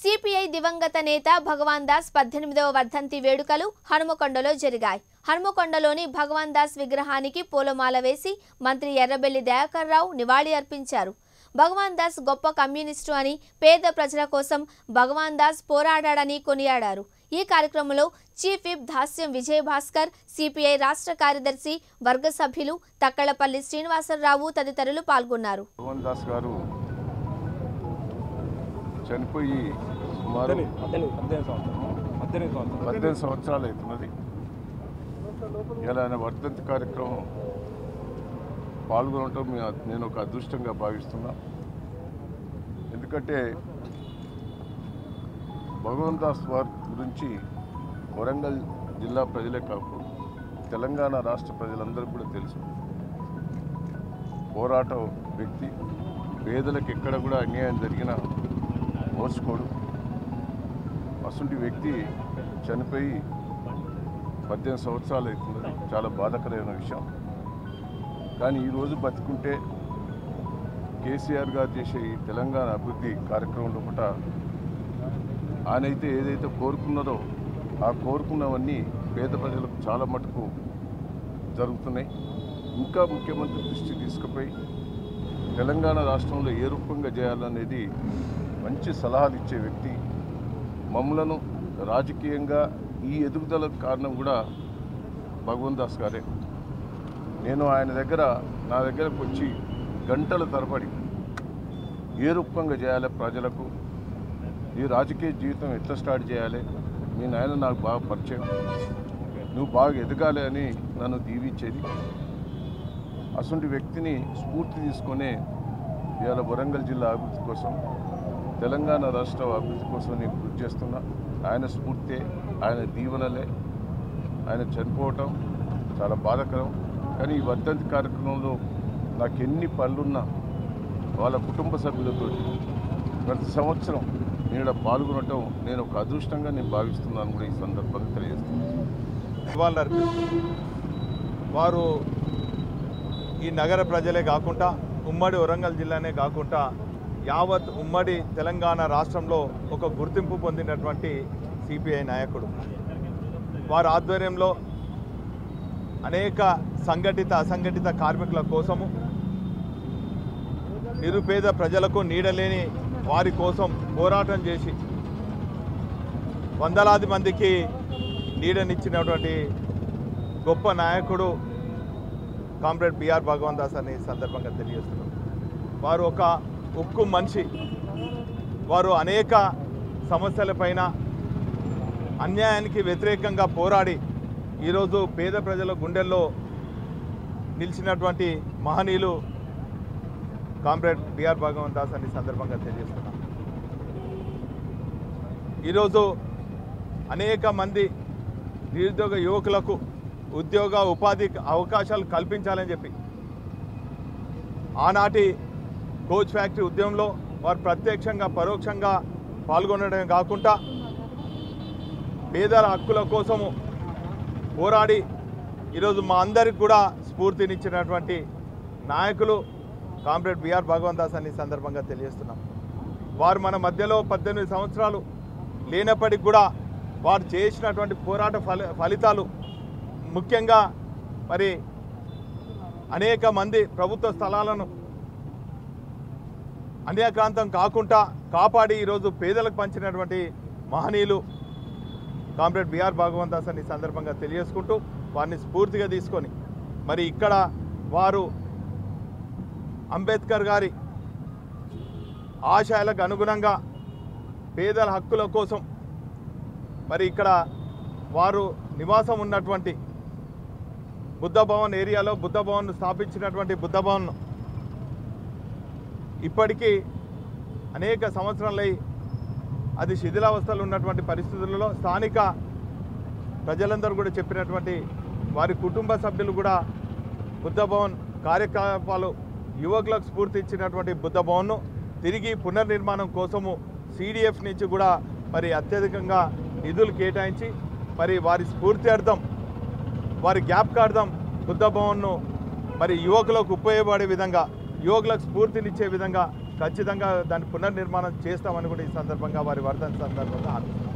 CPI దివంగత నేత భగవాన్ దాస్ పద్దెనిమిదవ వర్ధంతి వేడుకలు హనుమకొండలో జరిగాయి హనుమకొండలోని భగవాన్ దాస్ విగ్రహానికి పూలమాల వేసి మంత్రి ఎర్రబెల్లి దయాకర్ రావు నివాళి అర్పించారు భగవాన్ దాస్ గొప్ప కమ్యూనిస్టు అని పేద ప్రజల కోసం భగవాన్ దాస్ పోరాడాడని కొనియాడారు ఈ కార్యక్రమంలో chief whip Dasyam Vijay Bhaskar CPI రాష్ట్ర కార్యదర్శి వర్గ సభ్యులు తక్కలపల్లి శ్రీనివాసరావు తదితరులు పాల్గొన్నారు మోహన్ దాస్ గారు చనిపోయి సుమారు పద్దెనిమిది పద్దెనిమిది సంవత్సరాలు పద్దెనిమిది సంవత్సరాలు పద్దెనిమిది సంవత్సరాలు అవుతున్నది ఇలా ఆయన వర్ధంతి కార్యక్రమం పాల్గొనటం మీ- నేను ఒక అదృష్టంగా భావిస్తున్నా ఎందుకంటే భగవంత్ దాస్ వారి గురించి వరంగల్ జిల్లా ప్రజలే కాకుండా తెలంగాణ రాష్ట్ర ప్రజలందరికీ కూడా తెలుసు పోరాట వ్యక్తి పేదలకు ఎక్కడ కూడా అన్యాయం జరిగినా ఓర్చుకోడు అసంటి వ్యక్తి చనిపోయి పద్దెనిమిది సంవత్సరాలు అవుతున్నది చాలా బాధాకరమైన విషయం కానీ ఈరోజు బతుకుంటే కేసీఆర్ గారు చేసే ఈ తెలంగాణ అభివృద్ధి కార్యక్రమంలో కూడా ఆయన అయితే ఏదైతే కోరుకున్నారో ఆ కోరుకున్నవన్నీ పేద ప్రజలకు చాలా మటుకు జరుగుతున్నాయి ఇంకా ముఖ్యమంత్రి దృష్టి తీసుకుపోయి తెలంగాణ రాష్ట్రంలో ఏ రూపంగా చేయాలనేది మంచి సలహాలు ఇచ్చే వ్యక్తి మమ్మలను రాజకీయంగా ఈ ఎదుగుదలకు కారణం కూడా భగవంత్ దాస్ గారే నేను ఆయన దగ్గర నా దగ్గరకు వచ్చి గంటల తరబడి ఏ రూపంగా చేయాలి ప్రజలకు ఈ రాజకీయ జీవితం ఎట్లా స్టార్ట్ చేయాలి మీ నాయన నాకు బాగా పరిచయం నువ్వు బాగా ఎదగాలి అని నన్ను దీవించేది అసంటి వ్యక్తిని స్ఫూర్తి తీసుకొనే ఇవాళ వరంగల్ జిల్లా అభివృద్ధి కోసం తెలంగాణ రాష్ట్ర అభివృద్ధి కోసం నేను కృషి చేస్తున్నా ఆయన స్ఫూర్తే ఆయన దీవెనలే ఆయన చనిపోవటం చాలా బాధాకరం కానీ ఈ వర్ధంతి కార్యక్రమంలో నాకు ఎన్ని పనులున్నా వాళ్ళ కుటుంబ సభ్యులతో ప్రతి సంవత్సరం నేను ఈడ పాల్గొనటం నేను ఒక అదృష్టంగా నేను భావిస్తున్నాను కూడా ఈ సందర్భంగా తెలియజేస్తున్నాను నివాళులు అర్పిస్తుంది వారు ఈ నగర ప్రజలే కాకుండా ఉమ్మడి వరంగల్ జిల్లానే కాకుండా యావత్ ఉమ్మడి తెలంగాణ రాష్ట్రంలో ఒక గుర్తింపు పొందినటువంటి సిపిఐ నాయకుడు వారి ఆధ్వర్యంలో అనేక సంఘటిత అసంఘటిత కార్మికుల కోసము నిరుపేద ప్రజలకు నీడలేని వారి కోసం పోరాటం చేసి వందలాది మందికి నీడనిచ్చినటువంటి గొప్ప నాయకుడు కామ్రేడ్ బిఆర్ భగవాన్ దాస్ అని ఈ సందర్భంగా తెలియజేస్తున్నాం వారు ఒక ఉక్కు మనిషి వారు అనేక సమస్యలపైన అన్యాయానికి వ్యతిరేకంగా పోరాడి ఈరోజు పేద ప్రజల గుండెల్లో నిలిచినటువంటి మహనీయులు కామ్రేడ్ బిఆర్ భగవాన్ దాస్ అని ఈ సందర్భంగా తెలియజేస్తున్నాం ఈరోజు అనేక మంది నిరుద్యోగ యువకులకు ఉద్యోగ ఉపాధి అవకాశాలు కల్పించాలని చెప్పి ఆనాటి కోచ్ ఫ్యాక్టరీ ఉద్యమంలో వారు ప్రత్యక్షంగా పరోక్షంగా పాల్గొనడమే కాకుండా పేదల హక్కుల కోసము పోరాడి ఈరోజు మా అందరికి కూడా స్ఫూర్తినిచ్చినటువంటి నాయకులు కామ్రేడ్ బిఆర్ భగవాన్ దాస్ అని ఈ సందర్భంగా తెలియజేస్తున్నాం వారు మన మధ్యలో పద్దెనిమిది సంవత్సరాలు లేనప్పటికి కూడా వారు చేసినటువంటి పోరాట ఫలి ఫలితాలు ముఖ్యంగా మరి అనేక మంది ప్రభుత్వ స్థలాలను అన్యాక్రాంతం కాకుండా కాపాడి ఈరోజు పేదలకు పంచినటువంటి మహనీయులు కామ్రేడ్ బిఆర్ భాగవంత్ దాస్ అని ఈ సందర్భంగా తెలియజేసుకుంటూ వారిని స్ఫూర్తిగా తీసుకొని మరి ఇక్కడ వారు అంబేద్కర్ గారి ఆశయాలకు అనుగుణంగా పేదల హక్కుల కోసం మరి ఇక్కడ వారు నివాసం ఉన్నటువంటి బుద్ధ భవన్ ఏరియాలో బుద్ధ భవన్ స్థాపించినటువంటి బుద్ధ భవన్ ఇప్పటికీ అనేక సంవత్సరాలై అది శిథిలావస్థలో ఉన్నటువంటి పరిస్థితులలో స్థానిక ప్రజలందరూ కూడా చెప్పినటువంటి వారి కుటుంబ సభ్యులు కూడా బుద్ధ భవన్ కార్యకలాపాలు యువకులకు స్ఫూర్తి ఇచ్చినటువంటి బుద్ధ భవన్ను తిరిగి పునర్నిర్మాణం కోసము సిడిఎఫ్ నుంచి కూడా మరి అత్యధికంగా నిధులు కేటాయించి మరి వారి స్ఫూర్తి అర్థం వారి జ్ఞాపకార్థం బుద్ధ భవన్ను మరి యువకులకు ఉపయోగపడే విధంగా యువకులకు స్ఫూర్తినిచ్చే విధంగా ఖచ్చితంగా దాని పునర్నిర్మాణం చేస్తామని కూడా ఈ సందర్భంగా వారి వర్ధన సందర్భంగా హామీ ఇస్తున్నాం.